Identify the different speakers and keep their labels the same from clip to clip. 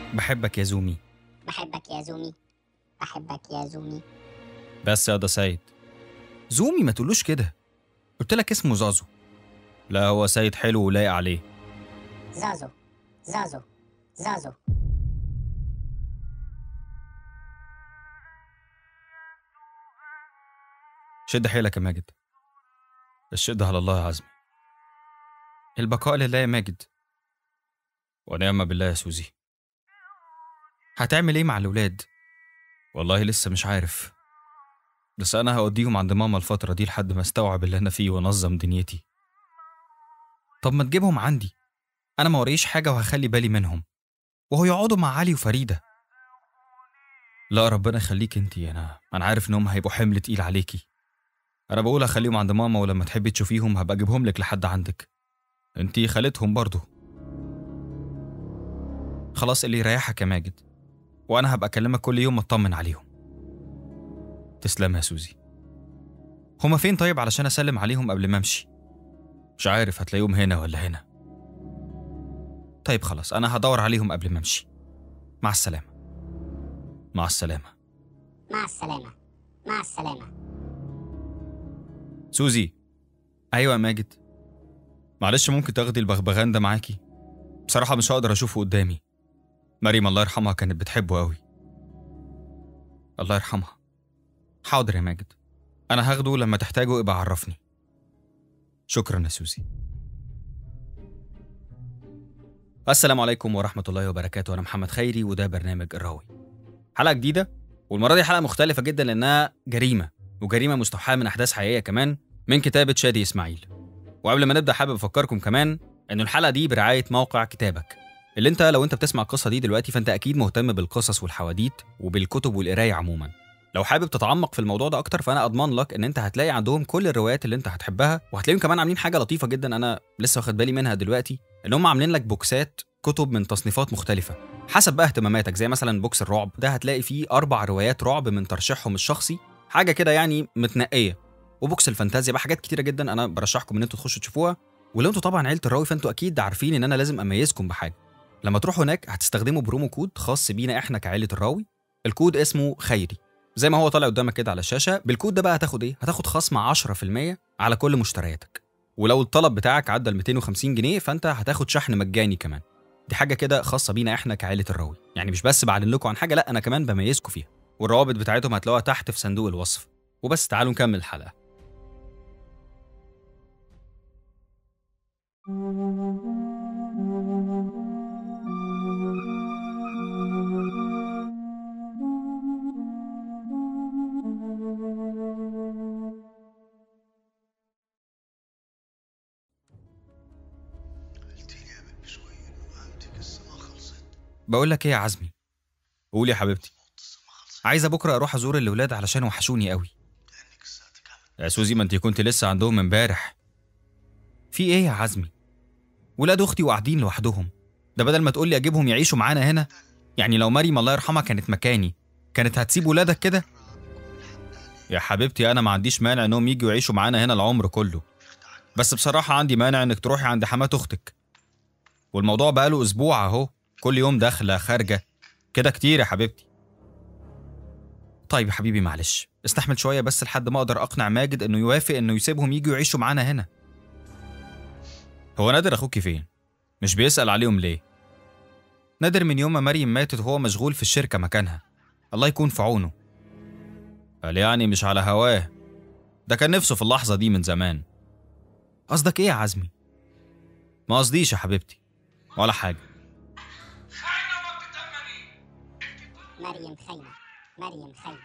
Speaker 1: بحبك يا زومي
Speaker 2: بحبك يا زومي بحبك يا زومي
Speaker 1: بس يا ده سيد زومي ما تقولوش كده قلت لك اسمه زازو لا هو سيد حلو ولايق عليه
Speaker 2: زازو زازو زازو
Speaker 1: شد حيلك يا ماجد الشد على الله يا عزمي البقاء لله يا ماجد ونعم بالله يا سوزي هتعمل ايه مع الولاد والله لسه مش عارف بس انا هوديهم عند ماما الفتره دي لحد ما استوعب اللي انا فيه وانظم دنيتي طب ما تجيبهم عندي انا ما وريش حاجه وهخلي بالي منهم وهو يقعدوا مع علي وفريده لا ربنا يخليك انتي انا انا عارف انهم هيبقوا حمل تقيل عليكي انا بقول هخليهم عند ماما ولما تحبي تشوفيهم هبقى اجيبهم لك لحد عندك انتي خالتهم برضو خلاص اللي يريحك يا ماجد وانا هبقى اكلمك كل يوم اطمن عليهم تسلم يا سوزي هما فين طيب علشان اسلم عليهم قبل ما امشي مش عارف هتلاقيهم هنا ولا هنا طيب خلاص انا هدور عليهم قبل ما امشي مع السلامه مع السلامه
Speaker 2: مع السلامة مع السلامة
Speaker 1: سوزي ايوه يا ماجد معلش ممكن تاخدي البغبغان ده معاكي بصراحه مش هقدر اشوفه قدامي مريم الله يرحمها كانت بتحبه قوي الله يرحمها حاضر يا ماجد انا هاخده لما تحتاجه ابقى عرفني شكرا يا سوزي السلام عليكم ورحمه الله وبركاته انا محمد خيري وده برنامج الراوي حلقه جديده والمره دي حلقه مختلفه جدا لانها جريمه وجريمه مستوحاه من احداث حقيقيه كمان من كتابه شادي اسماعيل وقبل ما نبدا حابب افكركم كمان ان الحلقه دي برعايه موقع كتابك اللي انت لو انت بتسمع القصه دي دلوقتي فانت اكيد مهتم بالقصص والحواديت وبالكتب والقرايه عموما لو حابب تتعمق في الموضوع ده اكتر فانا اضمن لك ان انت هتلاقي عندهم كل الروايات اللي انت هتحبها وهتلاقيهم كمان عاملين حاجه لطيفه جدا انا لسه واخد بالي منها دلوقتي ان هم عاملين لك بوكسات كتب من تصنيفات مختلفه حسب بقى اهتماماتك زي مثلا بوكس الرعب ده هتلاقي فيه اربع روايات رعب من ترشيحهم الشخصي حاجه كده يعني متنقيه وبوكس الفانتازيا بقى حاجات كتيره جدا انا برشحكم ان انتوا تخشوا تشوفوها ولو انتوا طبعا عيله الراوي فانتوا اكيد عارفين ان انا لازم اميزكم بحاجه لما تروحوا هناك هتستخدموا برومو كود خاص بينا احنا كعيله الراوي الكود اسمه خيري زي ما هو طالع قدامك كده على الشاشه بالكود ده بقى هتاخد ايه هتاخد خصم 10% على كل مشترياتك ولو الطلب بتاعك عدى ال 250 جنيه فانت هتاخد شحن مجاني كمان دي حاجه كده خاصه بينا احنا كعيله الراوي يعني مش بس بعلن لكم عن حاجه لا انا كمان بميزكم فيها والروابط بتاعتهم هتلاقوها تحت في صندوق الوصف وبس تعالوا نكمل الحلقه
Speaker 3: قلتيلي يا بنت شوي انه مهمتك لسه ما خلصت
Speaker 1: بقول لك ايه يا عزمي قول يا حبيبتي
Speaker 3: لسه ما خلصت
Speaker 1: عايزه بكره اروح ازور الاولاد علشان وحشوني قوي
Speaker 3: لانك لساتك عم
Speaker 1: يا سوزي ما انت كنت لسه عندهم امبارح في ايه يا عزمي ولاد اختي وقاعدين لوحدهم ده بدل ما تقول لي اجيبهم يعيشوا معانا هنا يعني لو مريم الله يرحمها كانت مكاني كانت هتسيب ولادك كده يا حبيبتي انا ما عنديش مانع انهم يجوا يعيشوا معانا هنا العمر كله بس بصراحه عندي مانع انك تروحي عند حمات اختك والموضوع بقاله اسبوع اهو كل يوم داخله خارجه كده كتير يا حبيبتي طيب يا حبيبي معلش استحمل شويه بس لحد ما اقدر اقنع ماجد انه يوافق انه يسيبهم يجوا يعيشوا معانا هنا هو نادر اخوكي فين مش بيسال عليهم ليه نادر من يوم ما مريم ماتت وهو مشغول في الشركه مكانها الله يكون في عونه قال يعني مش على هواه ده كان نفسه في اللحظه دي من زمان قصدك ايه يا عزمي ما قصديش يا حبيبتي ولا حاجه
Speaker 2: مريم خاينة مريم خاينة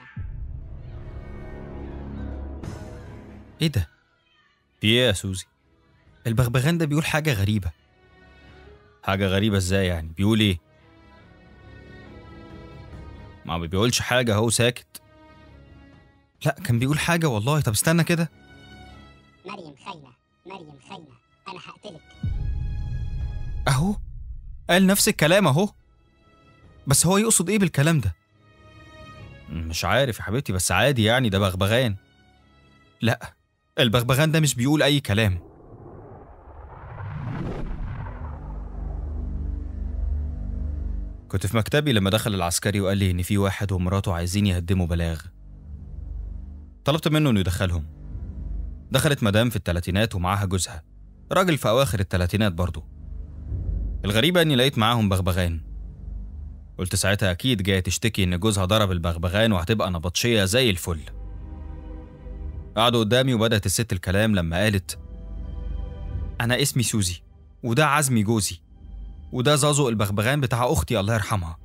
Speaker 1: ايه ده في ايه يا سوزي البغبغان ده بيقول حاجه غريبه حاجه غريبه ازاي يعني بيقول ايه ما ما بيقولش حاجه هو ساكت لا كان بيقول حاجه والله طب استنى كده
Speaker 2: مريم خاينة مريم خاينة أنا هقتلك
Speaker 1: اهو قال نفس الكلام اهو بس هو يقصد ايه بالكلام ده مش عارف يا حبيبتي بس عادي يعني ده بغبغان لا البغبغان ده مش بيقول اي كلام كنت في مكتبي لما دخل العسكري وقال لي إن في واحد ومراته عايزين يهدموا بلاغ طلبت منه إنه يدخلهم دخلت مدام في التلاتينات ومعاها جوزها راجل في أواخر التلاتينات برضه الغريبة إني لقيت معاهم بغبغان قلت ساعتها أكيد جاية تشتكي إن جوزها ضرب البغبغان وهتبقى نبطشية زي الفل قعدوا قدامي وبدأت الست الكلام لما قالت أنا اسمي سوزي وده عزمي جوزي وده زازو البغبغان بتاع أختي الله يرحمها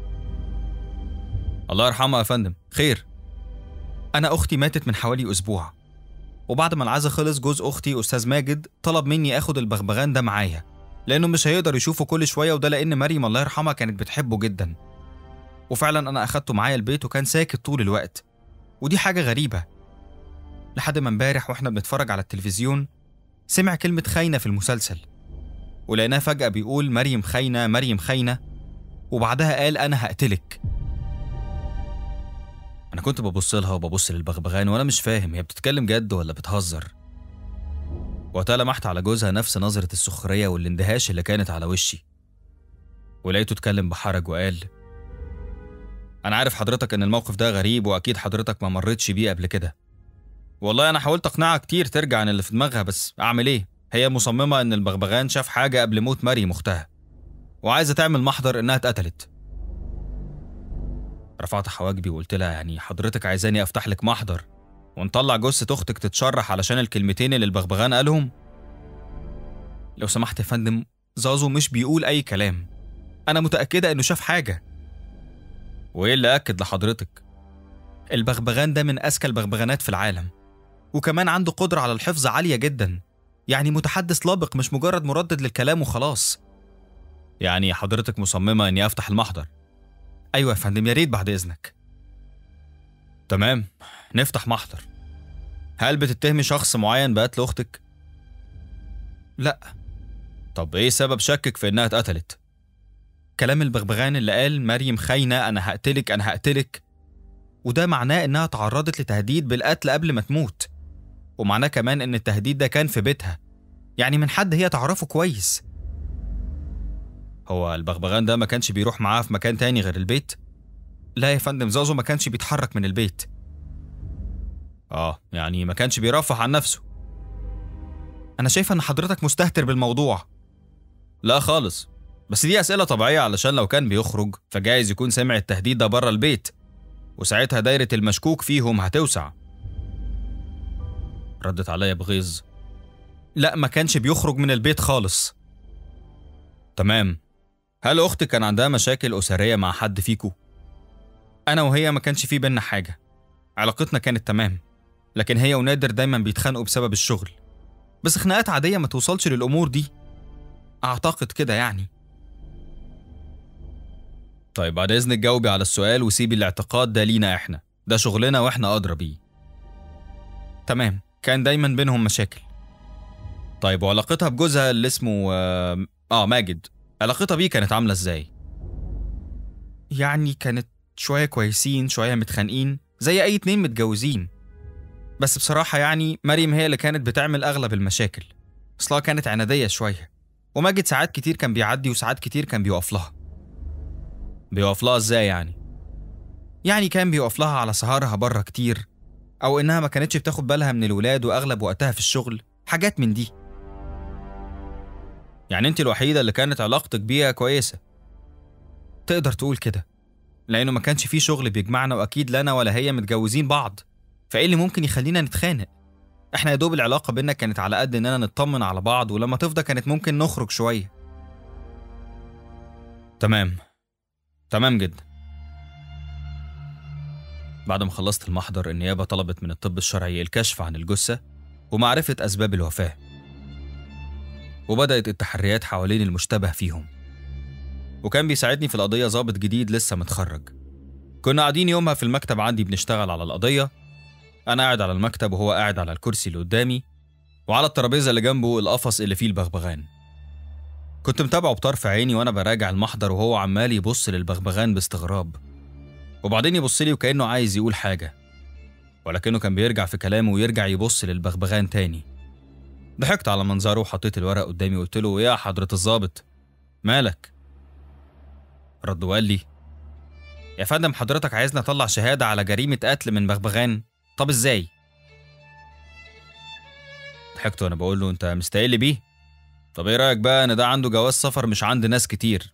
Speaker 1: الله يرحمها يا فندم خير أنا أختي ماتت من حوالي أسبوع وبعد ما العزا خلص جوز أختي أستاذ ماجد طلب مني آخد البغبغان ده معايا لأنه مش هيقدر يشوفه كل شوية وده لأن مريم الله يرحمها كانت بتحبه جدا وفعلا أنا أخدته معايا البيت وكان ساكت طول الوقت ودي حاجة غريبة لحد ما امبارح واحنا بنتفرج على التلفزيون سمع كلمة خاينة في المسلسل ولقيناه فجأة بيقول مريم خاينة مريم خاينة وبعدها قال أنا هقتلك أنا كنت ببص لها وببص للبغبغان وأنا مش فاهم هي بتتكلم جد ولا بتهزر وقتها لمحت على جوزها نفس نظرة السخرية والاندهاش اللي كانت على وشي ولقيته اتكلم بحرج وقال أنا عارف حضرتك إن الموقف ده غريب وأكيد حضرتك ما مرتش بيه قبل كده والله أنا حاولت أقنعها كتير ترجع عن اللي في دماغها بس أعمل إيه؟ هي مصممة إن البغبغان شاف حاجة قبل موت مريم أختها وعايزة تعمل محضر إنها اتقتلت رفعت حواجبي وقلت لها يعني حضرتك عايزاني أفتح لك محضر ونطلع جثة أختك تتشرح علشان الكلمتين اللي البغبغان قالهم؟ لو سمحت يا فندم زازو مش بيقول أي كلام أنا متأكدة إنه شاف حاجة وإيه اللي أكد لحضرتك؟ البغبغان ده من أذكى البغبغانات في العالم وكمان عنده قدرة على الحفظ عالية جدا يعني متحدث لابق مش مجرد مردد للكلام وخلاص يعني حضرتك مصممة إني أفتح المحضر أيوة يا فندم يا ريت بعد إذنك تمام نفتح محضر هل بتتهمي شخص معين بقتل أختك؟ لا طب إيه سبب شكك في إنها اتقتلت؟ كلام البغبغان اللي قال مريم خاينة أنا هقتلك أنا هقتلك وده معناه إنها تعرضت لتهديد بالقتل قبل ما تموت ومعناه كمان إن التهديد ده كان في بيتها يعني من حد هي تعرفه كويس هو البغبغان ده ما كانش بيروح معاها في مكان تاني غير البيت؟ لا يا فندم زازو ما كانش بيتحرك من البيت اه يعني ما كانش بيرفه عن نفسه انا شايفه ان حضرتك مستهتر بالموضوع لا خالص بس دي اسئله طبيعيه علشان لو كان بيخرج فجايز يكون سمع التهديد ده بره البيت وساعتها دايره المشكوك فيهم هتوسع ردت عليا بغيظ لا ما كانش بيخرج من البيت خالص تمام هل اختك كان عندها مشاكل اسريه مع حد فيكو انا وهي ما كانش في بينا حاجه علاقتنا كانت تمام لكن هي ونادر دايما بيتخانقوا بسبب الشغل بس خناقات عاديه ما توصلش للامور دي اعتقد كده يعني طيب بعد اذنك جاوبي على السؤال وسيبي الاعتقاد ده لينا احنا ده شغلنا واحنا ادرى بيه تمام كان دايما بينهم مشاكل طيب وعلاقتها بجوزها اللي اسمه آه, اه ماجد علاقتها بيه كانت عامله ازاي يعني كانت شويه كويسين شويه متخانقين زي اي اتنين متجوزين بس بصراحه يعني مريم هي اللي كانت بتعمل اغلب المشاكل اصلها كانت عناديه شويه وماجد ساعات كتير كان بيعدي وساعات كتير كان بيقف لها بيقف لها ازاي يعني يعني كان بيقف لها على سهرها بره كتير او انها ما كانتش بتاخد بالها من الولاد واغلب وقتها في الشغل حاجات من دي يعني انت الوحيده اللي كانت علاقتك بيها كويسه تقدر تقول كده لانه ما كانش في شغل بيجمعنا واكيد لا انا ولا هي متجوزين بعض فايه اللي ممكن يخلينا نتخانق احنا يا دوب العلاقه بينا كانت على قد اننا نطمن على بعض ولما تفضى كانت ممكن نخرج شويه تمام تمام جدا بعد ما خلصت المحضر النيابة طلبت من الطب الشرعي الكشف عن الجثة ومعرفة أسباب الوفاة وبدأت التحريات حوالين المشتبه فيهم وكان بيساعدني في القضية ضابط جديد لسه متخرج كنا قاعدين يومها في المكتب عندي بنشتغل على القضية أنا قاعد على المكتب وهو قاعد على الكرسي اللي قدامي وعلى الترابيزة اللي جنبه القفص اللي فيه البغبغان كنت متابعه بطرف عيني وأنا براجع المحضر وهو عمال يبص للبغبغان باستغراب وبعدين يبص لي وكأنه عايز يقول حاجة ولكنه كان بيرجع في كلامه ويرجع يبص للبغبغان تاني ضحكت على منظره وحطيت الورق قدامي وقلت له يا حضرة الظابط مالك رد وقال لي يا فندم حضرتك عايزني اطلع شهاده على جريمه قتل من بغبغان طب ازاي ضحكت وانا بقول له انت مستقل بيه طب ايه رايك بقى ان ده عنده جواز سفر مش عند ناس كتير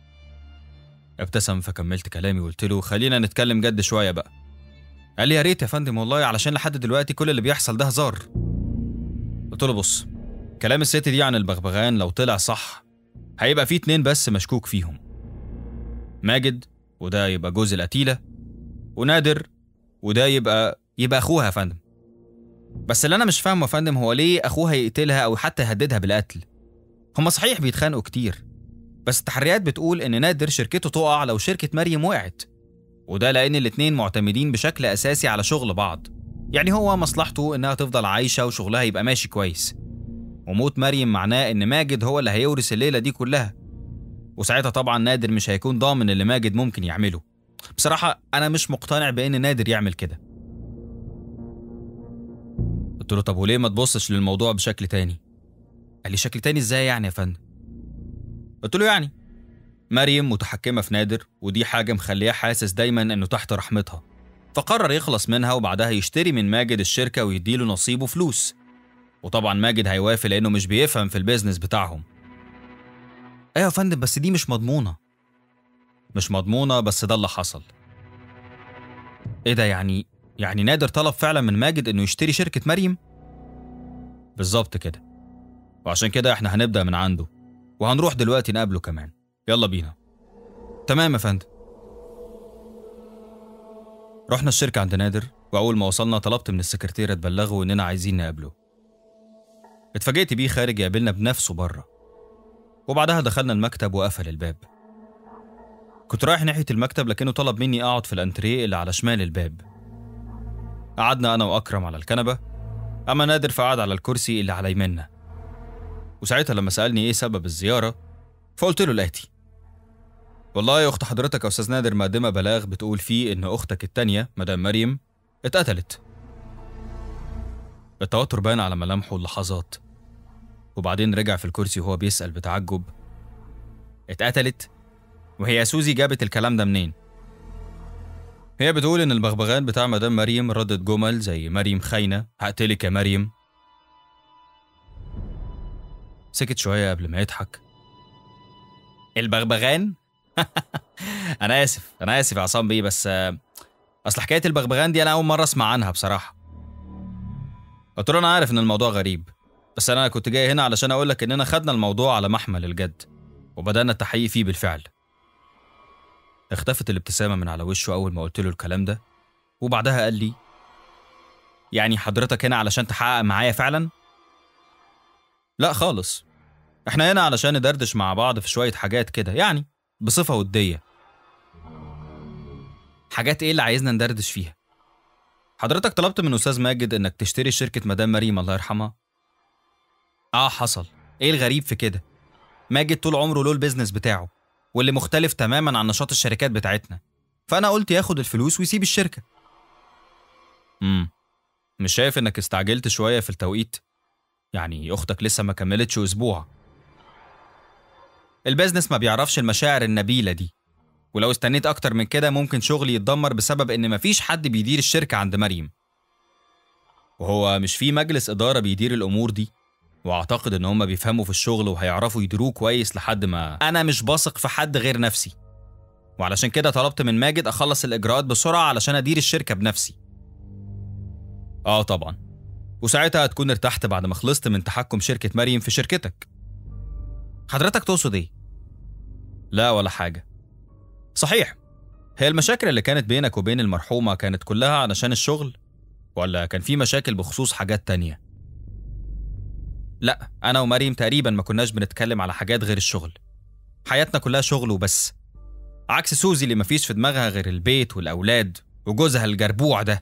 Speaker 1: ابتسم فكملت كلامي وقلت له خلينا نتكلم جد شويه بقى قال لي يا ريت يا فندم والله علشان لحد دلوقتي كل اللي بيحصل ده هزار قلت له بص كلام الست دي عن البغبغان لو طلع صح هيبقى في اتنين بس مشكوك فيهم ماجد وده يبقى جوز القتيلة ونادر وده يبقى يبقى أخوها يا فندم بس اللي أنا مش فاهمه يا فندم هو ليه أخوها يقتلها أو حتى يهددها بالقتل هما صحيح بيتخانقوا كتير بس التحريات بتقول إن نادر شركته تقع لو شركة مريم وقعت وده لأن الاتنين معتمدين بشكل أساسي على شغل بعض يعني هو مصلحته إنها تفضل عايشة وشغلها يبقى ماشي كويس وموت مريم معناه إن ماجد هو اللي هيورث الليلة دي كلها وساعتها طبعا نادر مش هيكون ضامن اللي ماجد ممكن يعمله بصراحة أنا مش مقتنع بإن نادر يعمل كده قلت له طب وليه ما تبصش للموضوع بشكل تاني قال لي شكل تاني ازاي يعني يا فندم قلت له يعني مريم متحكمة في نادر ودي حاجة مخليه حاسس دايما انه تحت رحمتها فقرر يخلص منها وبعدها يشتري من ماجد الشركة ويديله نصيبه فلوس وطبعا ماجد هيوافق لانه مش بيفهم في البيزنس بتاعهم ايوه يا فندم بس دي مش مضمونة مش مضمونة بس ده اللي حصل ايه ده يعني يعني نادر طلب فعلا من ماجد انه يشتري شركة مريم بالظبط كده وعشان كده احنا هنبدأ من عنده وهنروح دلوقتي نقابله كمان يلا بينا تمام يا فندم رحنا الشركة عند نادر وأول ما وصلنا طلبت من السكرتيرة تبلغه إننا عايزين نقابله اتفاجئت بيه خارج يقابلنا بنفسه بره وبعدها دخلنا المكتب وقفل الباب كنت رايح ناحية المكتب لكنه طلب مني أقعد في الأنتريه اللي على شمال الباب قعدنا أنا وأكرم على الكنبة أما نادر فقعد على الكرسي اللي على يمنا وساعتها لما سألني إيه سبب الزيارة فقلت له الآتي والله يا أخت حضرتك يا أستاذ نادر مقدمة بلاغ بتقول فيه إن أختك التانية مدام مريم اتقتلت التوتر بان على ملامحه لحظات وبعدين رجع في الكرسي وهو بيسأل بتعجب اتقتلت وهي يا سوزي جابت الكلام ده منين هي بتقول ان البغبغان بتاع مدام مريم ردت جمل زي مريم خاينة هقتلك يا مريم سكت شوية قبل ما يضحك البغبغان انا اسف انا اسف يا عصام بيه بس آه، اصل حكايه البغبغان دي انا اول مره اسمع عنها بصراحه قلت له انا عارف ان الموضوع غريب بس انا كنت جاي هنا علشان اقول لك اننا خدنا الموضوع على محمل الجد وبدانا التحقيق فيه بالفعل اختفت الابتسامه من على وشه اول ما قلت له الكلام ده وبعدها قال لي يعني حضرتك هنا علشان تحقق معايا فعلا لا خالص احنا هنا علشان ندردش مع بعض في شويه حاجات كده يعني بصفه وديه حاجات ايه اللي عايزنا ندردش فيها حضرتك طلبت من استاذ ماجد انك تشتري شركه مدام مريم الله يرحمها اه حصل ايه الغريب في كده ماجد طول عمره له البيزنس بتاعه واللي مختلف تماما عن نشاط الشركات بتاعتنا فانا قلت ياخد الفلوس ويسيب الشركه امم مش شايف انك استعجلت شويه في التوقيت يعني اختك لسه ما كملتش اسبوع البيزنس ما بيعرفش المشاعر النبيله دي ولو استنيت اكتر من كده ممكن شغلي يتدمر بسبب ان مفيش حد بيدير الشركه عند مريم وهو مش في مجلس اداره بيدير الامور دي واعتقد ان هم بيفهموا في الشغل وهيعرفوا يديروه كويس لحد ما انا مش باثق في حد غير نفسي وعلشان كده طلبت من ماجد اخلص الاجراءات بسرعه علشان ادير الشركه بنفسي اه طبعا وساعتها هتكون ارتحت بعد ما خلصت من تحكم شركه مريم في شركتك حضرتك تقصد ايه لا ولا حاجه صحيح هي المشاكل اللي كانت بينك وبين المرحومه كانت كلها علشان الشغل ولا كان في مشاكل بخصوص حاجات تانية لا انا ومريم تقريبا ما كناش بنتكلم على حاجات غير الشغل حياتنا كلها شغل وبس عكس سوزي اللي مفيش في دماغها غير البيت والاولاد وجوزها الجربوع ده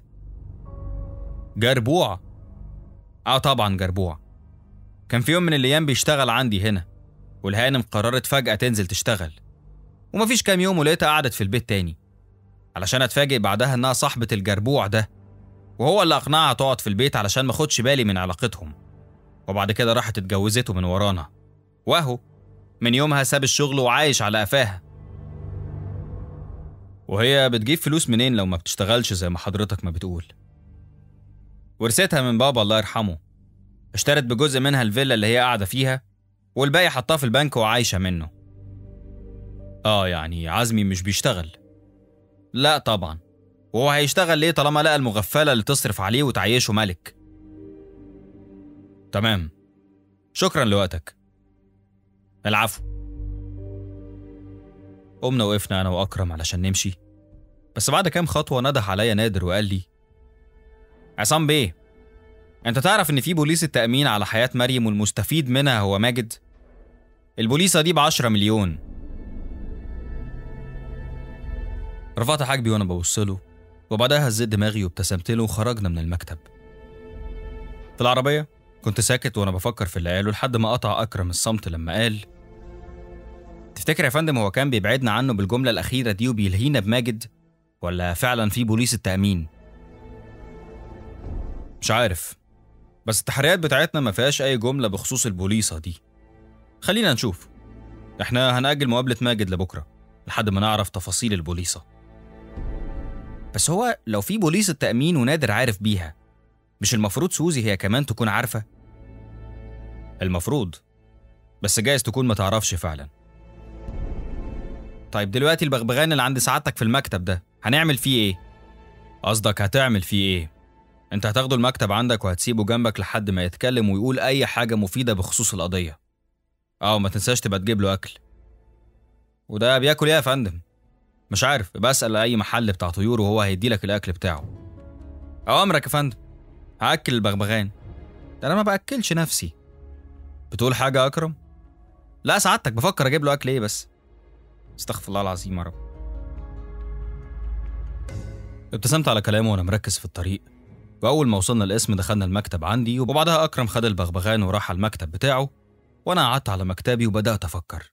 Speaker 1: جربوع اه طبعا جربوع كان في يوم من الايام بيشتغل عندي هنا والهانم قررت فجأة تنزل تشتغل ومفيش كام يوم ولقيتها قعدت في البيت تاني علشان اتفاجئ بعدها انها صاحبة الجربوع ده وهو اللي اقنعها تقعد في البيت علشان ما اخدش بالي من علاقتهم وبعد كده راحت اتجوزته من ورانا واهو من يومها ساب الشغل وعايش على قفاها وهي بتجيب فلوس منين لو ما بتشتغلش زي ما حضرتك ما بتقول ورثتها من بابا الله يرحمه اشترت بجزء منها الفيلا اللي هي قاعدة فيها والباقي حطاه في البنك وعايشة منه اه يعني عزمي مش بيشتغل لا طبعا وهو هيشتغل ليه طالما لقى المغفلة اللي تصرف عليه وتعيشه ملك تمام شكرا لوقتك العفو قمنا وقفنا انا واكرم علشان نمشي بس بعد كام خطوه نده عليا نادر وقال لي عصام بيه انت تعرف ان في بوليس التامين على حياه مريم والمستفيد منها هو ماجد البوليصه دي بعشرة مليون رفعت حاجبي وانا ببص له وبعدها هزيت دماغي وابتسمت له وخرجنا من المكتب في العربيه كنت ساكت وانا بفكر في اللي قاله لحد ما قطع اكرم الصمت لما قال تفتكر يا فندم هو كان بيبعدنا عنه بالجمله الاخيره دي وبيلهينا بماجد ولا فعلا في بوليس التامين مش عارف بس التحريات بتاعتنا ما فيهاش اي جمله بخصوص البوليصه دي خلينا نشوف احنا هنأجل مقابله ماجد لبكره لحد ما نعرف تفاصيل البوليصه بس هو لو في بوليس التأمين ونادر عارف بيها مش المفروض سوزي هي كمان تكون عارفة؟ المفروض بس جايز تكون ما تعرفش فعلا طيب دلوقتي البغبغان اللي عند سعادتك في المكتب ده هنعمل فيه ايه؟ قصدك هتعمل فيه ايه؟ انت هتاخده المكتب عندك وهتسيبه جنبك لحد ما يتكلم ويقول اي حاجة مفيدة بخصوص القضية اه وما تنساش تبقى تجيب له اكل وده بياكل ايه يا فندم؟ مش عارف بسأل أي محل بتاع طيور وهو هيدي لك الأكل بتاعه أوامرك يا فندم هأكل البغبغان ده أنا ما بأكلش نفسي بتقول حاجة يا أكرم؟ لا سعادتك بفكر أجيب له أكل إيه بس استغفر الله العظيم يا رب ابتسمت على كلامه وأنا مركز في الطريق وأول ما وصلنا القسم دخلنا المكتب عندي وبعدها أكرم خد البغبغان وراح على المكتب بتاعه وأنا قعدت على مكتبي وبدأت أفكر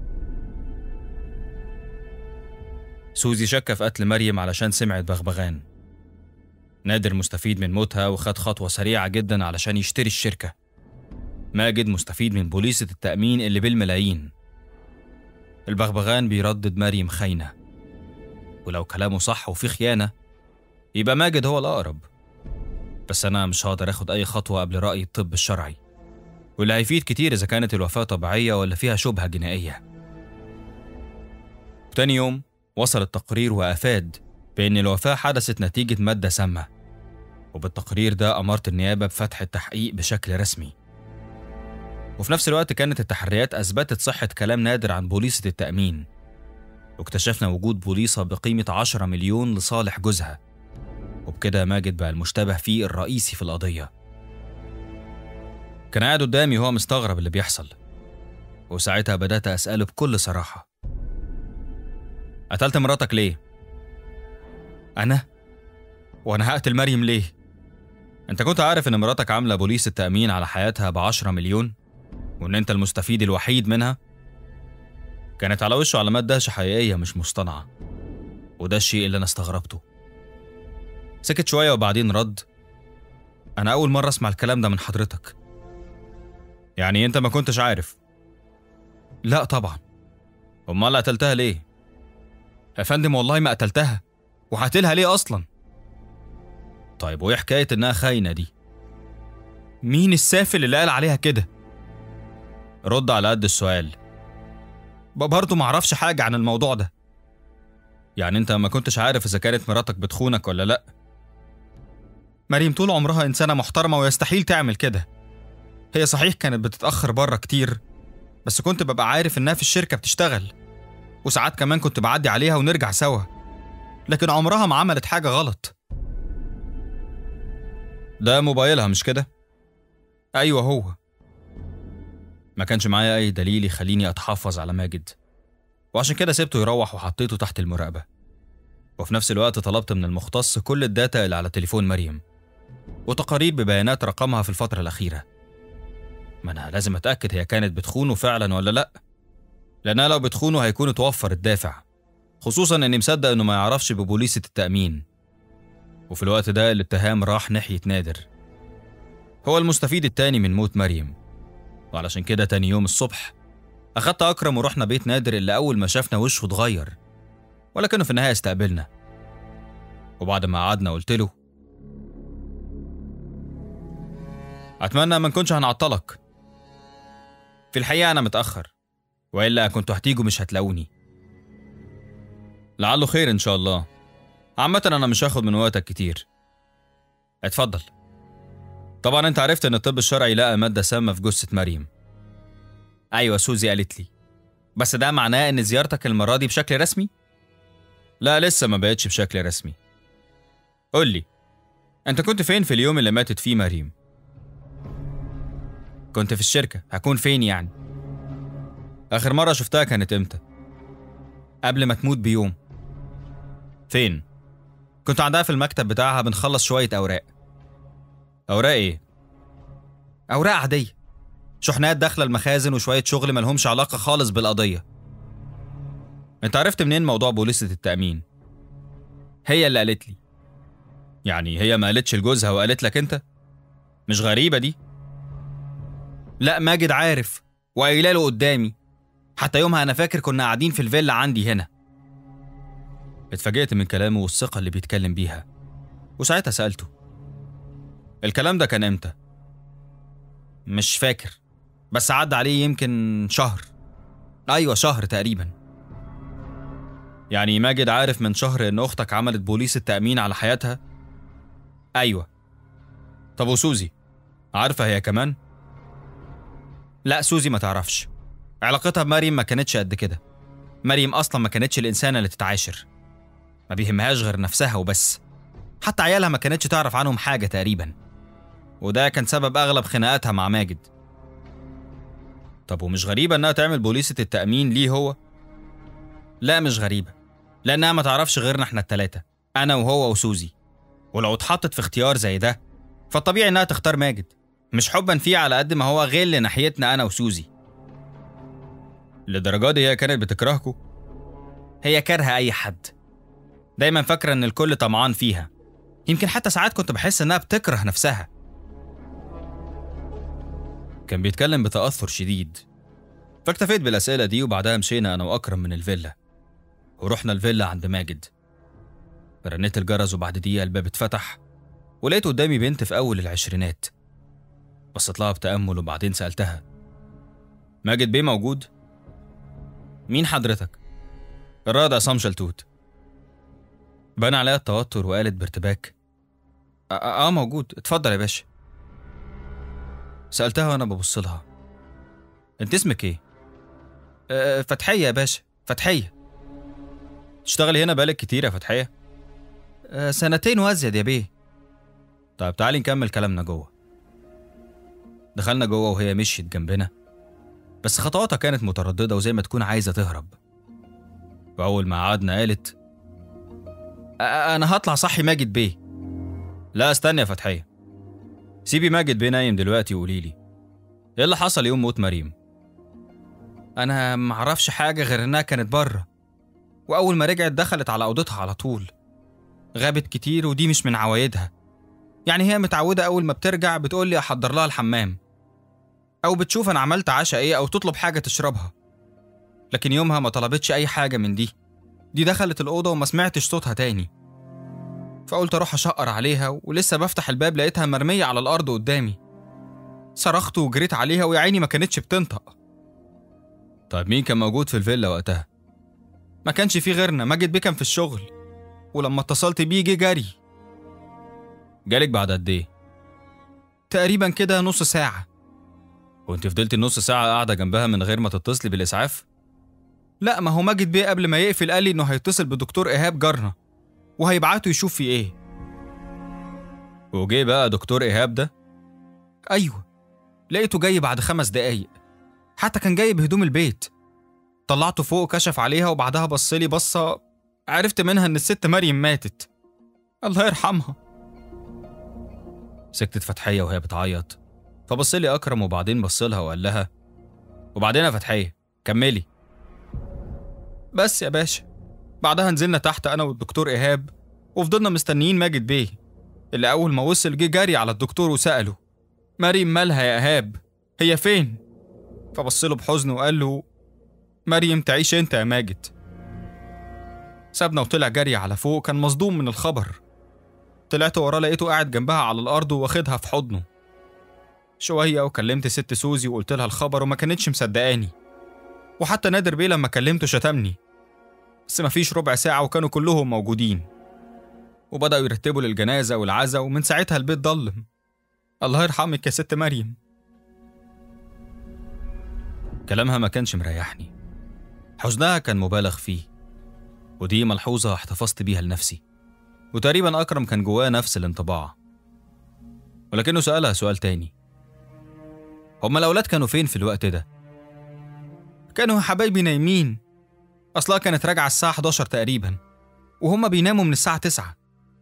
Speaker 1: سوزي شك في قتل مريم علشان سمعت بغبغان نادر مستفيد من موتها وخد خطوة سريعة جدا علشان يشتري الشركة ماجد مستفيد من بوليسة التأمين اللي بالملايين البغبغان بيردد مريم خاينة ولو كلامه صح وفي خيانة يبقى ماجد هو الأقرب بس أنا مش هقدر أخد أي خطوة قبل رأي الطب الشرعي واللي هيفيد كتير إذا كانت الوفاة طبيعية ولا فيها شبهة جنائية تاني يوم وصل التقرير وأفاد بأن الوفاة حدثت نتيجة مادة سامة وبالتقرير ده أمرت النيابة بفتح التحقيق بشكل رسمي وفي نفس الوقت كانت التحريات أثبتت صحة كلام نادر عن بوليصة التأمين واكتشفنا وجود بوليصة بقيمة 10 مليون لصالح جوزها وبكده ماجد بقى المشتبه فيه الرئيسي في القضية كان قاعد قدامي وهو مستغرب اللي بيحصل وساعتها بدأت أسأله بكل صراحة قتلت مراتك ليه؟ أنا؟ وأنا هقتل مريم ليه؟ أنت كنت عارف إن مراتك عاملة بوليس التأمين على حياتها بعشرة مليون؟ وإن أنت المستفيد الوحيد منها؟ كانت على وشه علامات دهشة حقيقية مش مصطنعة وده الشيء اللي أنا استغربته سكت شوية وبعدين رد أنا أول مرة أسمع الكلام ده من حضرتك يعني أنت ما كنتش عارف لا طبعا أمال قتلتها ليه؟ يا فندم والله ما قتلتها وهقتلها ليه اصلا طيب وايه حكايه انها خاينه دي مين السافل اللي قال عليها كده رد على قد السؤال برضه معرفش حاجه عن الموضوع ده يعني انت ما كنتش عارف اذا كانت مراتك بتخونك ولا لا مريم طول عمرها انسانه محترمه ويستحيل تعمل كده هي صحيح كانت بتتاخر بره كتير بس كنت ببقى عارف انها في الشركه بتشتغل وساعات كمان كنت بعدي عليها ونرجع سوا لكن عمرها ما عملت حاجة غلط ده موبايلها مش كده؟ أيوة هو ما كانش معايا أي دليل يخليني أتحفظ على ماجد وعشان كده سبته يروح وحطيته تحت المراقبة وفي نفس الوقت طلبت من المختص كل الداتا اللي على تليفون مريم وتقارير ببيانات رقمها في الفترة الأخيرة ما أنا لازم أتأكد هي كانت بتخونه فعلا ولا لأ لأنها لو بتخونه هيكون اتوفر الدافع خصوصا إني مصدق إنه ما يعرفش ببوليسة التأمين وفي الوقت ده الاتهام راح ناحية نادر هو المستفيد التاني من موت مريم وعلشان كده تاني يوم الصبح أخدت أكرم ورحنا بيت نادر اللي أول ما شافنا وشه اتغير ولكنه في النهاية استقبلنا وبعد ما قعدنا قلت له أتمنى ما نكونش هنعطلك في الحقيقة أنا متأخر وإلا كنتوا هتيجوا مش هتلاقوني لعله خير إن شاء الله عامة أنا مش هاخد من وقتك كتير اتفضل طبعا أنت عرفت إن الطب الشرعي لقى مادة سامة في جثة مريم أيوة سوزي قالت لي بس ده معناه إن زيارتك المرة دي بشكل رسمي؟ لا لسه ما بقتش بشكل رسمي قول لي أنت كنت فين في اليوم اللي ماتت فيه مريم؟ كنت في الشركة هكون فين يعني؟ آخر مرة شفتها كانت إمتى؟ قبل ما تموت بيوم فين؟ كنت عندها في المكتب بتاعها بنخلص شوية أوراق أوراق إيه؟ أوراق عادية شحنات داخلة المخازن وشوية شغل ملهمش علاقة خالص بالقضية أنت عرفت منين موضوع بوليسة التأمين؟ هي اللي قالت لي يعني هي ما قالتش لجوزها وقالت لك أنت؟ مش غريبة دي؟ لا ماجد عارف وقايله له قدامي حتى يومها انا فاكر كنا قاعدين في الفيلا عندي هنا اتفاجئت من كلامه والثقة اللي بيتكلم بيها وساعتها سألته الكلام ده كان امتى؟ مش فاكر بس عدى عليه يمكن شهر ايوه شهر تقريبا يعني ماجد عارف من شهر ان اختك عملت بوليس التأمين على حياتها؟ ايوه طب وسوزي عارفة هي كمان؟ لا سوزي ما تعرفش علاقتها بمريم ما كانتش قد كده مريم اصلا ما كانتش الانسانه اللي تتعاشر ما بيهمهاش غير نفسها وبس حتى عيالها ما كانتش تعرف عنهم حاجه تقريبا وده كان سبب اغلب خناقاتها مع ماجد طب ومش غريبه انها تعمل بوليسه التامين ليه هو لا مش غريبه لانها ما تعرفش غيرنا احنا التلاته انا وهو وسوزي ولو اتحطت في اختيار زي ده فالطبيعي انها تختار ماجد مش حبا فيه على قد ما هو غل ناحيتنا انا وسوزي للدرجه دي هي كانت بتكرهكوا هي كارهه اي حد دايما فاكره ان الكل طمعان فيها يمكن حتى ساعات كنت بحس انها بتكره نفسها كان بيتكلم بتاثر شديد فاكتفيت بالاسئله دي وبعدها مشينا انا واكرم من الفيلا ورحنا الفيلا عند ماجد رنيت الجرس وبعد دقيقه الباب اتفتح ولقيت قدامي بنت في اول العشرينات بصيت لها بتامل وبعدين سالتها ماجد بيه موجود مين حضرتك الرائد عصام شلتوت بان عليها التوتر وقالت بارتباك اه, آه موجود اتفضل يا باشا سالتها وانا ببص لها انت اسمك ايه آه فتحيه يا باشا فتحيه تشتغلي هنا بقالك كتير يا فتحيه آه سنتين وازيد يا بيه طيب تعالي نكمل كلامنا جوه دخلنا جوه وهي مشيت جنبنا بس خطواتها كانت مترددة وزي ما تكون عايزة تهرب وأول ما قعدنا قالت "أ- أنا هطلع صحي ماجد بيه لا استنى يا فتحية سيبي ماجد بيه نايم دلوقتي وقولي لي ايه اللي حصل يوم موت مريم انا معرفش حاجة غير انها كانت بره واول ما رجعت دخلت على اوضتها على طول غابت كتير ودي مش من عوايدها يعني هي متعودة اول ما بترجع بتقول لي احضر لها الحمام او بتشوف انا عملت عشاء ايه او تطلب حاجة تشربها لكن يومها ما طلبتش اي حاجة من دي دي دخلت الأوضة وما سمعتش صوتها تاني فقلت أروح أشقر عليها ولسه بفتح الباب لقيتها مرمية على الأرض قدامي صرخت وجريت عليها ويا عيني ما كانتش بتنطق طيب مين كان موجود في الفيلا وقتها؟ ما كانش في غيرنا ماجد بيه كان في الشغل ولما اتصلت بيه جه جري جالك بعد قد ايه؟ تقريبا كده نص ساعة وانت فضلتي نص ساعة قاعدة جنبها من غير ما تتصلي بالإسعاف؟ لا ما هو ماجد بيه قبل ما يقفل قال لي انه هيتصل بدكتور ايهاب جارنا وهيبعته يشوف في ايه وجه بقى دكتور ايهاب ده ايوه لقيته جاي بعد خمس دقايق حتى كان جاي بهدوم البيت طلعته فوق كشف عليها وبعدها بصلي بصة عرفت منها ان الست مريم ماتت الله يرحمها سكتت فتحية وهي بتعيط فبصلي أكرم وبعدين بصلها وقال لها وبعدين يا فتحية كملي بس يا باشا بعدها نزلنا تحت انا والدكتور ايهاب وفضلنا مستنيين ماجد بيه اللي اول ما وصل جه جري على الدكتور وساله مريم مالها يا ايهاب هي فين فبص له بحزن وقال له مريم تعيش انت يا ماجد سابنا وطلع جري على فوق كان مصدوم من الخبر طلعت وراه لقيته قاعد جنبها على الأرض واخدها في حضنه شوية وكلمت ست سوزي وقلت لها الخبر وما كانتش مصدقاني وحتى نادر بيه لما كلمته شتمني بس مفيش ربع ساعة وكانوا كلهم موجودين وبدأوا يرتبوا للجنازة والعزا ومن ساعتها البيت ضلم الله يرحمك يا ست مريم كلامها ما كانش مريحني حزنها كان مبالغ فيه ودي ملحوظة احتفظت بيها لنفسي وتقريبا أكرم كان جواه نفس الانطباع ولكنه سألها سؤال تاني هما الأولاد كانوا فين في الوقت ده؟ كانوا يا حبايبي نايمين أصلها كانت راجعة الساعة 11 تقريبا وهما بيناموا من الساعة 9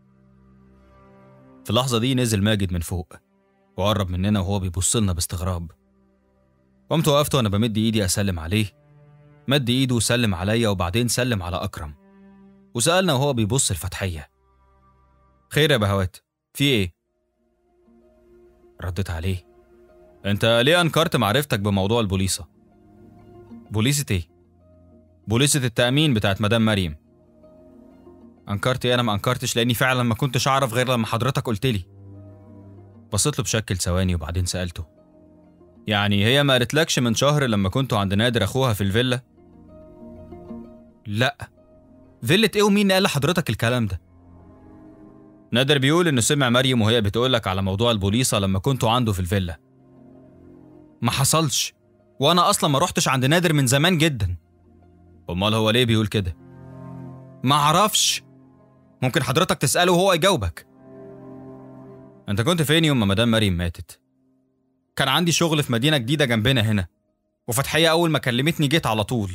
Speaker 1: في اللحظة دي نزل ماجد من فوق وقرب مننا وهو بيبص لنا باستغراب قمت وقفت وأنا بمد إيدي أسلم عليه مد إيده وسلم عليا وبعدين سلم على أكرم وسألنا وهو بيبص الفتحية خير يا بهوات في إيه؟ ردت عليه أنت ليه أنكرت معرفتك بموضوع البوليصة؟ بوليصة إيه؟ بوليصة التأمين بتاعت مدام مريم أنكرت إيه أنا ما أنكرتش لأني فعلا ما كنتش أعرف غير لما حضرتك قلت لي بصيت له بشكل ثواني وبعدين سألته يعني هي ما قالتلكش من شهر لما كنتوا عند نادر أخوها في الفيلا؟ لأ فيلة إيه ومين قال لحضرتك الكلام ده؟ نادر بيقول إنه سمع مريم وهي بتقولك على موضوع البوليصة لما كنتوا عنده في الفيلا ما حصلش وأنا أصلا ما رحتش عند نادر من زمان جدا أمال هو ليه بيقول كده؟ ما أعرفش ممكن حضرتك تسأله وهو يجاوبك أنت كنت فين يوم ما مدام مريم ماتت؟ كان عندي شغل في مدينة جديدة جنبنا هنا وفتحية أول ما كلمتني جيت على طول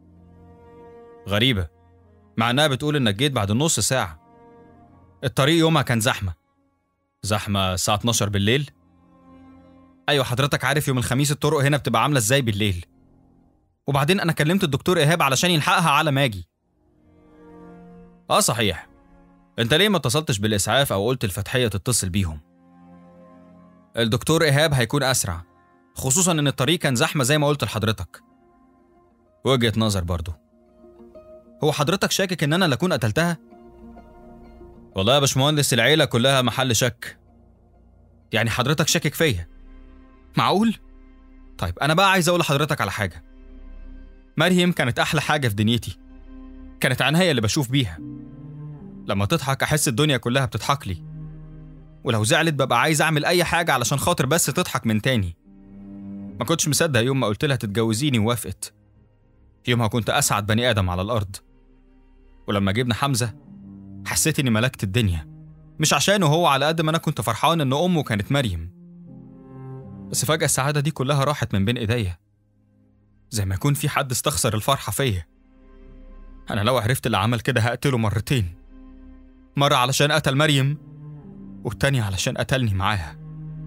Speaker 1: غريبة مع إنها بتقول إنك جيت بعد نص ساعة الطريق يومها كان زحمة زحمة الساعة 12 بالليل أيوة حضرتك عارف يوم الخميس الطرق هنا بتبقى عاملة إزاي بالليل وبعدين أنا كلمت الدكتور إيهاب علشان يلحقها على ما أجي آه صحيح أنت ليه ما اتصلتش بالإسعاف أو قلت الفتحية تتصل بيهم الدكتور إيهاب هيكون أسرع خصوصا إن الطريق كان زحمة زي ما قلت لحضرتك وجهة نظر برضو هو حضرتك شاكك إن أنا اللي أكون قتلتها؟ والله يا باشمهندس العيلة كلها محل شك يعني حضرتك شاكك فيا معقول؟ طيب أنا بقى عايز أقول لحضرتك على حاجة مريم كانت أحلى حاجة في دنيتي كانت عينيا اللي بشوف بيها لما تضحك أحس الدنيا كلها بتضحك لي ولو زعلت ببقى عايز أعمل أي حاجة علشان خاطر بس تضحك من تاني ما كنتش مصدق يوم ما قلت لها تتجوزيني ووافقت يومها كنت أسعد بني آدم على الأرض ولما جبنا حمزة حسيت إني ملكت الدنيا مش عشانه هو على قد ما أنا كنت فرحان إن أمه كانت مريم بس فجأة السعادة دي كلها راحت من بين إيديا زي ما يكون في حد استخسر الفرحة فيا أنا لو عرفت اللي عمل كده هقتله مرتين مرة علشان قتل مريم والتانية علشان قتلني معاها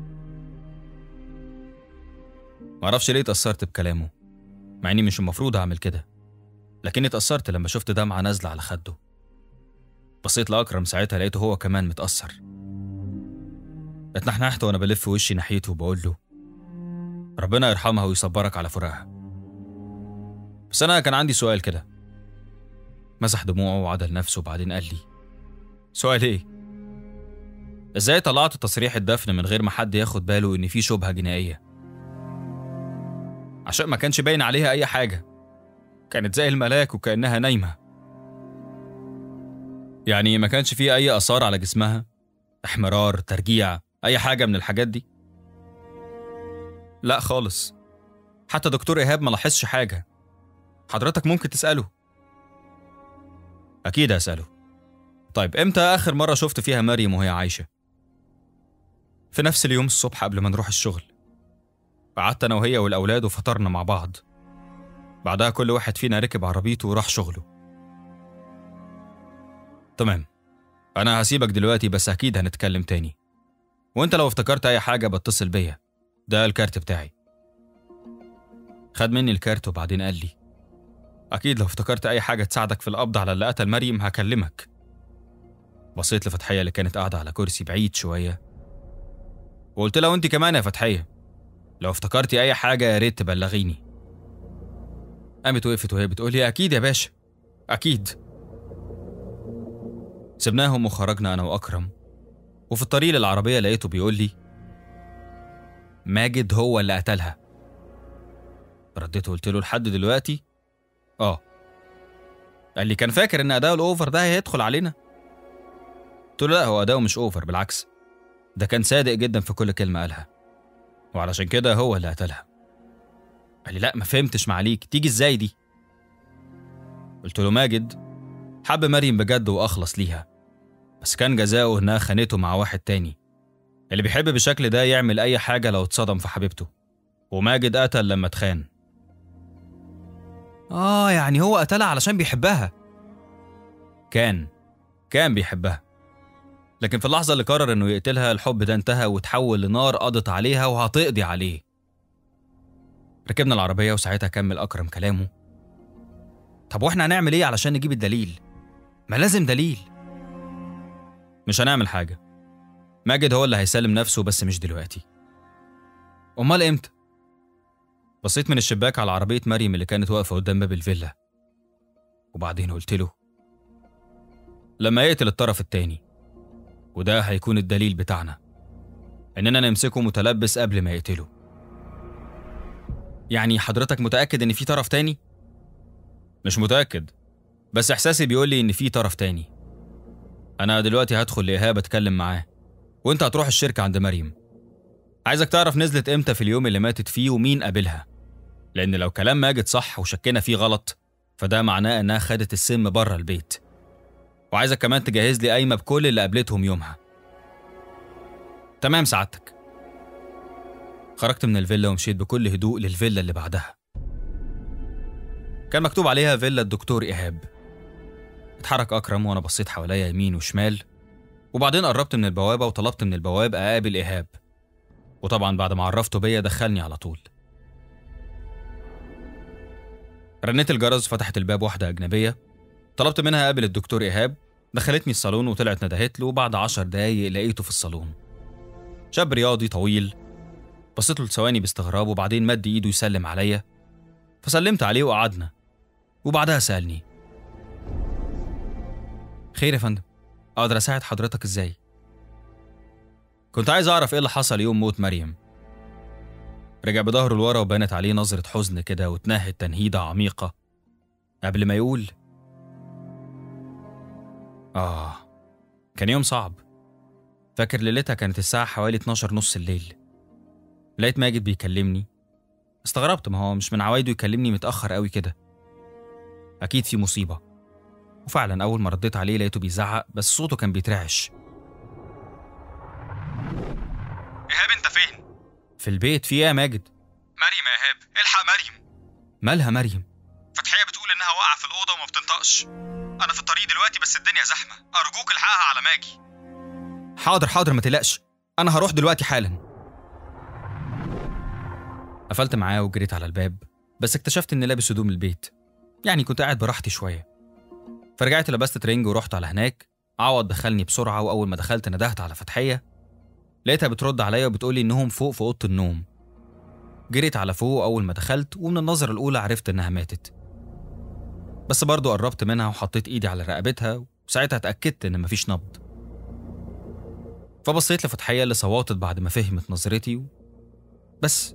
Speaker 1: معرفش ليه اتأثرت بكلامه مع إني مش المفروض أعمل كده لكني اتأثرت لما شفت دمعة نازلة على خده بصيت لأكرم ساعتها لقيته هو كمان متأثر اتنحنحت وأنا بلف وشي ناحيته وبقول له ربنا يرحمها ويصبرك على فراقها بس أنا كان عندي سؤال كده مسح دموعه وعدل نفسه وبعدين قال لي سؤال إيه؟ إزاي طلعت تصريح الدفن من غير ما حد ياخد باله إن في شبهة جنائية؟ عشان ما كانش باين عليها أي حاجة كانت زي الملاك وكأنها نايمة يعني ما كانش فيه أي آثار على جسمها احمرار ترجيع أي حاجة من الحاجات دي لا خالص حتى دكتور إيهاب ما لاحظش حاجة حضرتك ممكن تسأله أكيد هسأله طيب إمتى آخر مرة شفت فيها مريم وهي عايشة؟ في نفس اليوم الصبح قبل ما نروح الشغل قعدت أنا وهي والأولاد وفطرنا مع بعض بعدها كل واحد فينا ركب عربيته وراح شغله تمام أنا هسيبك دلوقتي بس أكيد هنتكلم تاني وأنت لو افتكرت أي حاجة بتصل بيا ده الكارت بتاعي خد مني الكارت وبعدين قال لي أكيد لو افتكرت أي حاجة تساعدك في القبض على اللي قتل مريم هكلمك بصيت لفتحية اللي كانت قاعدة على كرسي بعيد شوية وقلت لها وانت كمان يا فتحية لو افتكرتي أي حاجة يا ريت تبلغيني قامت وقفت وهي بتقول لي أكيد يا باشا أكيد سبناهم وخرجنا أنا وأكرم وفي الطريق للعربية لقيته بيقول لي ماجد هو اللي قتلها رديت وقلت له لحد دلوقتي اه قال لي كان فاكر ان اداؤه الاوفر ده هيدخل علينا قلت له لا هو اداؤه مش اوفر بالعكس ده كان صادق جدا في كل كلمه قالها وعلشان كده هو اللي قتلها قال لي لا ما فهمتش معليك تيجي ازاي دي قلت له ماجد حب مريم بجد واخلص ليها بس كان جزاؤه انها خانته مع واحد تاني اللي بيحب بالشكل ده يعمل اي حاجه لو اتصدم في حبيبته وماجد قتل لما اتخان اه يعني هو قتلها علشان بيحبها كان كان بيحبها لكن في اللحظه اللي قرر انه يقتلها الحب ده انتهى وتحول لنار قضت عليها وهتقضي عليه ركبنا العربيه وساعتها كمل اكرم كلامه طب واحنا هنعمل ايه علشان نجيب الدليل ما لازم دليل مش هنعمل حاجه ماجد هو اللي هيسلم نفسه بس مش دلوقتي امال امتى بصيت من الشباك على عربيه مريم اللي كانت واقفه قدام باب الفيلا وبعدين قلت له لما يقتل الطرف التاني وده هيكون الدليل بتاعنا اننا نمسكه متلبس قبل ما يقتله يعني حضرتك متاكد ان في طرف تاني مش متاكد بس احساسي بيقول لي ان في طرف تاني انا دلوقتي هدخل لايهاب اتكلم معاه وانت هتروح الشركه عند مريم عايزك تعرف نزلت امتى في اليوم اللي ماتت فيه ومين قابلها لان لو كلام ماجد صح وشكينا فيه غلط فده معناه انها خدت السم بره البيت وعايزك كمان تجهز لي قايمه بكل اللي قابلتهم يومها تمام سعادتك خرجت من الفيلا ومشيت بكل هدوء للفيلا اللي بعدها كان مكتوب عليها فيلا الدكتور إيهاب اتحرك أكرم وأنا بصيت حواليا يمين وشمال وبعدين قربت من البوابة وطلبت من البواب أقابل إيهاب وطبعا بعد ما عرفته بيا دخلني على طول رنيت الجرس فتحت الباب واحدة أجنبية طلبت منها أقابل الدكتور إيهاب دخلتني الصالون وطلعت ندهت له وبعد عشر دقايق لقيته في الصالون شاب رياضي طويل بصيت له لثواني باستغراب وبعدين مد ايده يسلم عليا فسلمت عليه وقعدنا وبعدها سألني خير يا فندم أقدر أساعد حضرتك إزاي؟ كنت عايز أعرف إيه اللي حصل يوم موت مريم رجع بظهره لورا وبانت عليه نظرة حزن كده وتنهد تنهيدة عميقة قبل ما يقول آه كان يوم صعب فاكر ليلتها كانت الساعة حوالي 12 نص الليل لقيت ماجد بيكلمني استغربت ما هو مش من عوايده يكلمني متأخر قوي كده أكيد في مصيبة وفعلا أول ما رديت عليه لقيته بيزعق بس صوته كان بيترعش
Speaker 4: إيهاب أنت فين؟
Speaker 1: في البيت في إيه يا ماجد؟
Speaker 4: مريم يا إيهاب الحق مريم
Speaker 1: مالها مريم؟
Speaker 4: فتحية بتقول إنها واقعة في الأوضة وما بتنطقش أنا في الطريق دلوقتي بس الدنيا زحمة أرجوك الحقها على ماجي
Speaker 1: حاضر حاضر ما تقلقش أنا هروح دلوقتي حالا قفلت معاه وجريت على الباب بس اكتشفت إني لابس هدوم البيت يعني كنت قاعد براحتي شوية فرجعت لبست ترنج ورحت على هناك عوض دخلني بسرعة وأول ما دخلت ندهت على فتحية لقيتها بترد عليا وبتقولي إنهم فوق في أوضة النوم جريت على فوق أول ما دخلت ومن النظرة الأولى عرفت إنها ماتت بس برضه قربت منها وحطيت إيدي على رقبتها وساعتها اتأكدت إن مفيش نبض فبصيت لفتحية اللي صوتت بعد ما فهمت نظرتي و... بس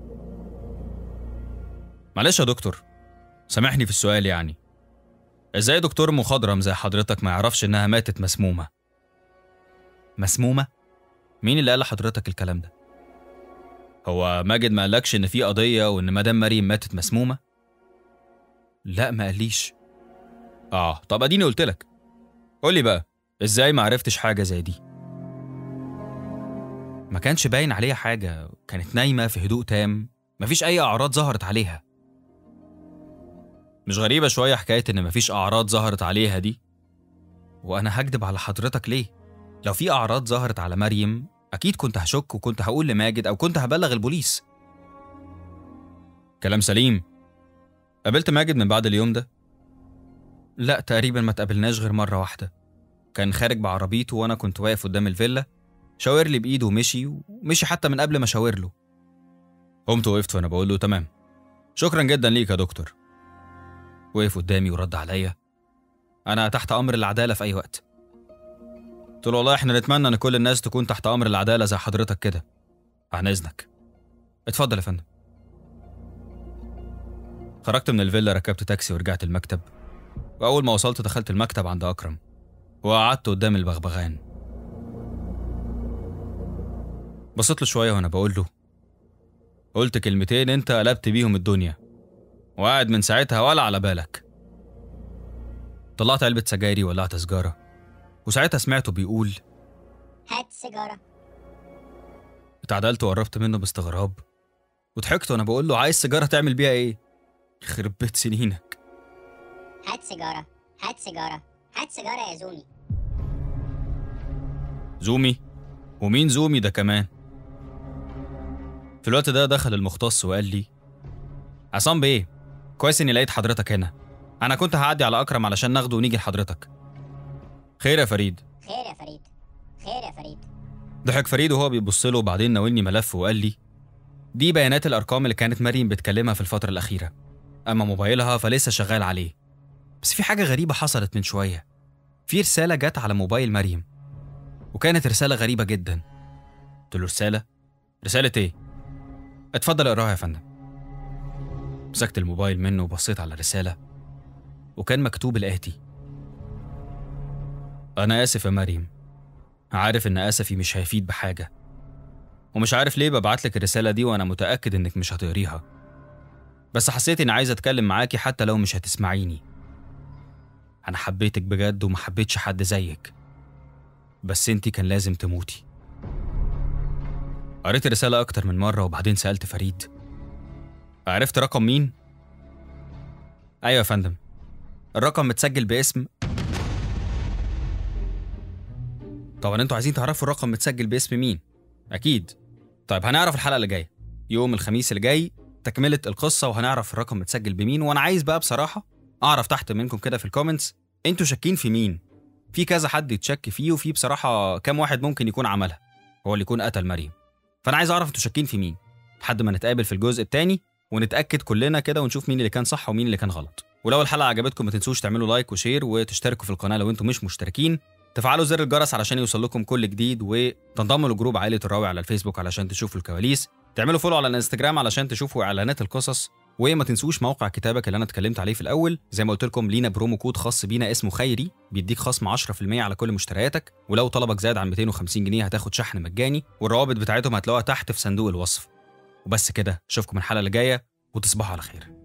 Speaker 1: معلش يا دكتور سامحني في السؤال يعني ازاي دكتور مخضرم زي حضرتك ما يعرفش انها ماتت مسمومة مسمومة؟ مين اللي قال لحضرتك الكلام ده؟ هو ماجد ما قالكش ان في قضية وان مدام مريم ماتت مسمومة؟ لا ما قاليش اه طب اديني قلت لك قولي بقى ازاي ما عرفتش حاجة زي دي؟ ما كانش باين عليها حاجة كانت نايمة في هدوء تام مفيش أي أعراض ظهرت عليها مش غريبة شوية حكاية إن مفيش أعراض ظهرت عليها دي وأنا هكدب على حضرتك ليه؟ لو في أعراض ظهرت على مريم أكيد كنت هشك وكنت هقول لماجد أو كنت هبلغ البوليس كلام سليم قابلت ماجد من بعد اليوم ده؟ لا تقريبا ما تقابلناش غير مرة واحدة كان خارج بعربيته وأنا كنت واقف قدام الفيلا شاور لي بإيده ومشي ومشي حتى من قبل ما شاور له قمت وقفت وأنا بقول له تمام شكرا جدا ليك يا دكتور وقف قدامي ورد عليا أنا تحت أمر العدالة في أي وقت قلت له والله احنا نتمنى ان كل الناس تكون تحت امر العداله زي حضرتك كده عن اذنك اتفضل يا فندم خرجت من الفيلا ركبت تاكسي ورجعت المكتب واول ما وصلت دخلت المكتب عند اكرم وقعدت قدام البغبغان بصيت له شويه وانا بقول له قلت كلمتين انت قلبت بيهم الدنيا وقاعد من ساعتها ولا على بالك طلعت علبة سجايري ولعت سجارة وساعتها سمعته بيقول
Speaker 2: هات سيجارة
Speaker 1: اتعدلت وقربت منه باستغراب وضحكت وانا بقول له عايز سيجارة تعمل بيها ايه؟ يخرب بيت سنينك
Speaker 2: هات سيجارة هات سيجارة هات سيجارة يا زومي
Speaker 1: زومي ومين زومي ده كمان في الوقت ده دخل المختص وقال لي عصام بيه كويس اني لقيت حضرتك هنا انا كنت هعدي على اكرم علشان ناخده ونيجي لحضرتك خير يا فريد
Speaker 2: خير يا فريد خير يا فريد
Speaker 1: ضحك فريد وهو بيبص له وبعدين ناولني ملف وقال لي دي بيانات الارقام اللي كانت مريم بتكلمها في الفتره الاخيره اما موبايلها فلسه شغال عليه بس في حاجه غريبه حصلت من شويه في رساله جت على موبايل مريم وكانت رساله غريبه جدا قلت له رساله رساله ايه اتفضل اقراها يا فندم مسكت الموبايل منه وبصيت على الرساله وكان مكتوب الاتي انا اسف يا مريم عارف ان اسفي مش هيفيد بحاجه ومش عارف ليه ببعت لك الرساله دي وانا متاكد انك مش هتقريها بس حسيت اني عايز اتكلم معاكي حتى لو مش هتسمعيني انا حبيتك بجد وما حبيتش حد زيك بس انتي كان لازم تموتي قريت الرساله اكتر من مره وبعدين سالت فريد عرفت رقم مين ايوه يا فندم الرقم متسجل باسم طبعا انتوا عايزين تعرفوا الرقم متسجل باسم مين اكيد طيب هنعرف الحلقه اللي جايه يوم الخميس اللي جاي تكمله القصه وهنعرف الرقم متسجل بمين وانا عايز بقى بصراحه اعرف تحت منكم كده في الكومنتس انتوا شاكين في مين في كذا حد يتشك فيه وفي بصراحه كام واحد ممكن يكون عملها هو اللي يكون قتل مريم فانا عايز اعرف انتوا شاكين في مين لحد ما نتقابل في الجزء الثاني ونتاكد كلنا كده ونشوف مين اللي كان صح ومين اللي كان غلط ولو الحلقه عجبتكم ما تنسوش تعملوا لايك وشير وتشتركوا في القناه لو انتم مش مشتركين تفعلوا زر الجرس علشان يوصل لكم كل جديد وتنضموا لجروب عائله الراوي على الفيسبوك علشان تشوفوا الكواليس تعملوا فولو على الانستجرام علشان تشوفوا اعلانات القصص وما تنسوش موقع كتابك اللي انا اتكلمت عليه في الاول زي ما قلت لكم لينا برومو كود خاص بينا اسمه خيري بيديك خصم 10% على كل مشترياتك ولو طلبك زاد عن 250 جنيه هتاخد شحن مجاني والروابط بتاعتهم هتلاقوها تحت في صندوق الوصف وبس كده اشوفكم الحلقه اللي جايه وتصبحوا على خير